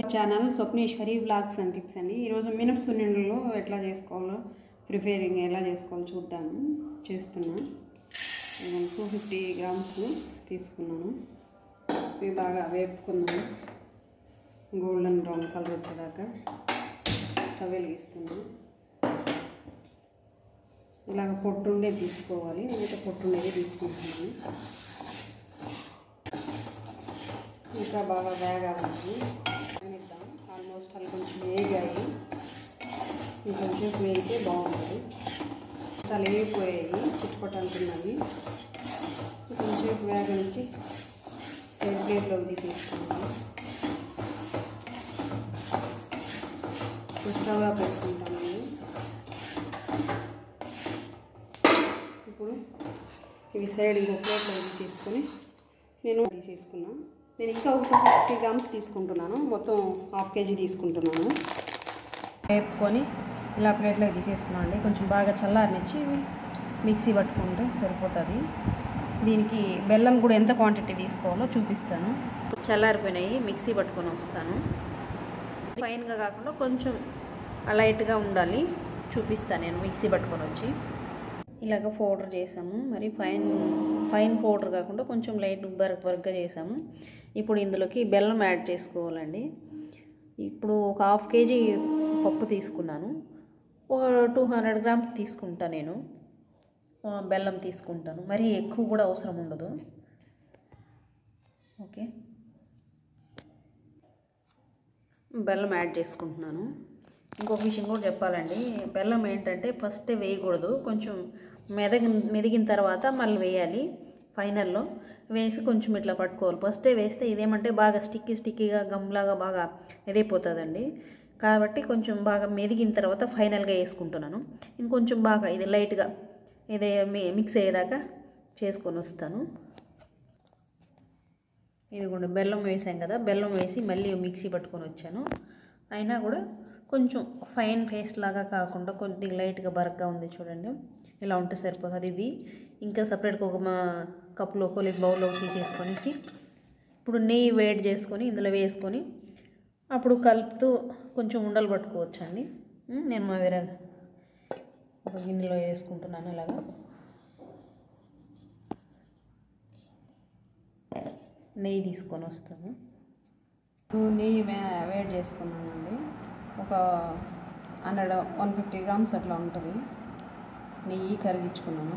channel Swapneshwari vlogs and tips అండి ఈరోజు మినప్ సున్నుండలు ఎట్లా చేసుకోవాలో ప్రిపేరింగ్ ఎలా చేసుకోవాలో చూద్దాము చేస్తున్నా నేను టూ ఫిఫ్టీ గ్రామ్స్ తీసుకున్నాను ఇవి బాగా వేపుకున్నాను గోల్డెన్ బ్రౌన్ కలర్ వచ్చేదాకా స్టవ్ వెలిగిస్తున్నాను ఇలాగ పొట్టుండే తీసుకోవాలి నేనైతే పొట్టుండేది తీసుకుంటున్నాను ఇంకా బాగా వేగాలి వేగిద్దాం ఆల్మోస్ట్ అవి కొంచెం వేగాయి ఇంకొంచెం వేగితే బాగుంటుంది అలా వేగిపోయాయి చిట్టుపట్టు అంటున్నవి కొంచెం వేగనిచ్చి సైడ్ ప్లేట్లోకి తీసేసుకున్నాను స్టవ్గా పెట్టుకుంటామండి ఇప్పుడు ఇవి సైడ్ ఇంకో ప్లేట్లో తీసుకొని నేను తీసేసుకున్నా నేను ఇంకా ఒక ఫిఫ్టీ గ్రామ్స్ తీసుకుంటున్నాను మొత్తం హాఫ్ కేజీ తీసుకుంటున్నాను వేపుకొని ఇలా ప్లేట్లో తీసేసుకున్నాను అండి కొంచెం బాగా చల్లారనిచ్చి మిక్సీ పట్టుకుంటే సరిపోతుంది దీనికి బెల్లం కూడా ఎంత క్వాంటిటీ తీసుకోవాలో చూపిస్తాను చల్లారిపోయినాయి మిక్సీ పట్టుకొని వస్తాను ఫైన్గా కాకుండా కొంచెం లైట్గా ఉండాలి చూపిస్తాను నేను మిక్సీ పట్టుకొని వచ్చి ఇలాగ పౌడర్ చేసాము మరి ఫైన్ ఫైన్ పౌడర్ కాకుండా కొంచెం లైట్ బర్క్ బర్క్గా చేసాము ఇప్పుడు ఇందులోకి బెల్లం యాడ్ చేసుకోవాలండి ఇప్పుడు ఒక హాఫ్ కేజీ పప్పు తీసుకున్నాను ఒక టూ హండ్రెడ్ గ్రామ్స్ తీసుకుంటా నేను బెల్లం తీసుకుంటాను మరి ఎక్కువ కూడా అవసరం ఉండదు ఓకే బెల్లం యాడ్ చేసుకుంటున్నాను ఇంకొక విషయం కూడా చెప్పాలండి బెల్లం ఏంటంటే ఫస్టే వేయకూడదు కొంచెం మెదగి మెదిగిన తర్వాత మళ్ళీ వేయాలి ఫైనల్లో వేసి కొంచెం ఇట్లా పట్టుకోవాలి ఫస్టే వేస్తే ఇదేమంటే బాగా స్టిక్కీ స్టిక్కీగా గమ్లాగా బాగా ఎదిగిపోతుందండి కాబట్టి కొంచెం బాగా మెదిగిన తర్వాత ఫైనల్గా వేసుకుంటున్నాను ఇంకొంచెం బాగా ఇది లైట్గా ఇదే మిక్స్ అయ్యేదాకా చేసుకొని వస్తాను ఇదిగోండి బెల్లం వేసాం కదా బెల్లం వేసి మళ్ళీ మిక్సీ పట్టుకొని వచ్చాను అయినా కూడా కొంచెం ఫైన్ పేస్ట్ లాగా కాకుండా కొద్దిగా లైట్గా బరగ్గా ఉంది చూడండి ఇలా ఉంటే సరిపోతుంది ఇది ఇంకా సపరేట్గా ఒక మా కప్పులో కొలి బౌల్లో తీసేసుకొనేసి ఇప్పుడు నెయ్యి వేడి చేసుకొని ఇందులో వేసుకొని అప్పుడు కలుపుతూ కొంచెం ఉండలు పట్టుకోవచ్చు అండి నేను మా వేరే ఒక గిన్నెలో వేసుకుంటున్నాను ఇలాగా నెయ్యి తీసుకొని వస్తాను నెయ్యి వేడి చేసుకున్నానండి ఒక హండ్రెడ్ వన్ ఫిఫ్టీ గ్రామ్స్ అట్లా ఉంటుంది నెయ్యి కరిగించుకున్నాను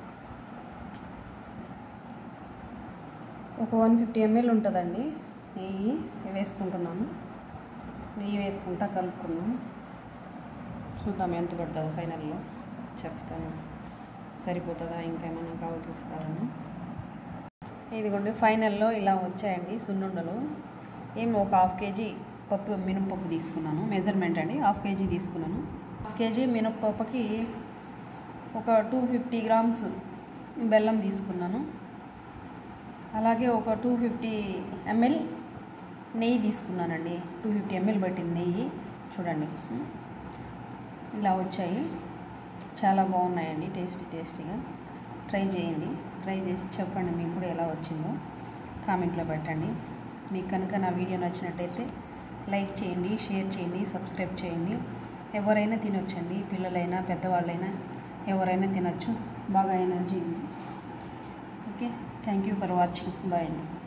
ఒక వన్ ఫిఫ్టీ ఎంఎల్ ఉంటుందండి నెయ్యి వేసుకుంటున్నాను నెయ్యి వేసుకుంటా కలుపుకున్నాను చూద్దాం ఎంత పడుతుందో ఫైనల్లో చెప్తాను సరిపోతుందా ఇంకేమైనా కావాల్సి వస్తుందని ఇదిగోండి ఫైనల్లో ఇలా వచ్చాయండి సున్నుండలు ఏమో ఒక హాఫ్ కేజీ పప్పు మినపప్పు తీసుకున్నాను మెజర్మెంట్ అండి హాఫ్ కేజీ తీసుకున్నాను హాఫ్ కేజీ మినపప్పుకి ఒక టూ ఫిఫ్టీ గ్రామ్స్ బెల్లం తీసుకున్నాను అలాగే ఒక టూ ఫిఫ్టీ ఎంఎల్ నెయ్యి తీసుకున్నానండి టూ ఫిఫ్టీ ఎంఎల్ పట్టింది నెయ్యి చూడండి ఇలా వచ్చాయి చాలా బాగున్నాయండి టేస్టీ టేస్టీగా ట్రై చేయండి ట్రై చేసి చెప్పండి మీకు కూడా ఎలా వచ్చిందో కామెంట్లో పెట్టండి మీకు కనుక నా వీడియో నచ్చినట్టయితే లైక్ చేయండి షేర్ చేయండి సబ్స్క్రైబ్ చేయండి ఎవరైనా తినొచ్చండి పిల్లలైనా పెద్దవాళ్ళైనా ఎవరైనా తినొచ్చు బాగా ఎనర్జీ ఉంది okay thank you for watching bye అండి